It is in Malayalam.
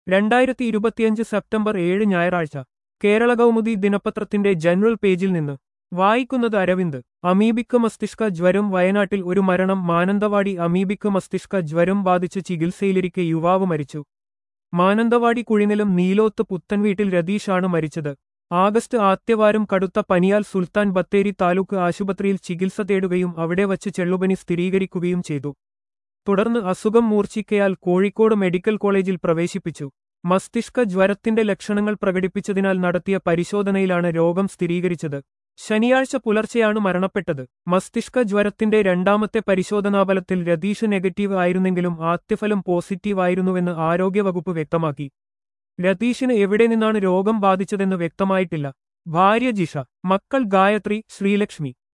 രണ്ടായിരത്തി ഇരുപത്തിയഞ്ച് സെപ്റ്റംബർ ഏഴ് ഞായറാഴ്ച കേരള കൗമുദി ദിനപത്രത്തിന്റെ ജനറൽ പേജിൽ നിന്ന് വായിക്കുന്നത് അരവിന്ദ് അമീബിക്ക് മസ്തിഷ്ക ജ്വരം വയനാട്ടിൽ ഒരു മരണം മാനന്തവാടി അമീബിക്ക് മസ്തിഷ്ക ജ്വരം ബാധിച്ച് ചികിത്സയിലിരിക്കെ യുവാവ് മരിച്ചു മാനന്തവാടി കുഴിനിലം നീലോത്ത് പുത്തൻവീട്ടിൽ രതീഷാണ് മരിച്ചത് ആഗസ്റ്റ് ആദ്യവാരം കടുത്ത പനിയാൽ സുൽത്താൻ ബത്തേരി താലൂക്ക് ആശുപത്രിയിൽ ചികിത്സ തേടുകയും അവിടെ വച്ച് ചെള്ളുപനി സ്ഥിരീകരിക്കുകയും ചെയ്തു തുടർന്ന് അസുഖം മൂർച്ഛിക്കയാൽ കോഴിക്കോട് മെഡിക്കൽ കോളേജിൽ പ്രവേശിപ്പിച്ചു മസ്തിഷ്ക ജ്വരത്തിന്റെ ലക്ഷണങ്ങൾ പ്രകടിപ്പിച്ചതിനാൽ നടത്തിയ പരിശോധനയിലാണ് രോഗം സ്ഥിരീകരിച്ചത് ശനിയാഴ്ച പുലർച്ചെയാണ് മരണപ്പെട്ടത് മസ്തിഷ്ക ജ്വരത്തിന്റെ രണ്ടാമത്തെ പരിശോധനാഫലത്തിൽ രതീഷ് നെഗറ്റീവ് ആയിരുന്നെങ്കിലും ആദ്യഫലം പോസിറ്റീവ് ആയിരുന്നുവെന്ന് ആരോഗ്യവകുപ്പ് വ്യക്തമാക്കി രതീഷിന് എവിടെ നിന്നാണ് രോഗം ബാധിച്ചതെന്ന് വ്യക്തമായിട്ടില്ല ഭാര്യ ജിഷ മക്കൾ ഗായത്രി ശ്രീലക്ഷ്മി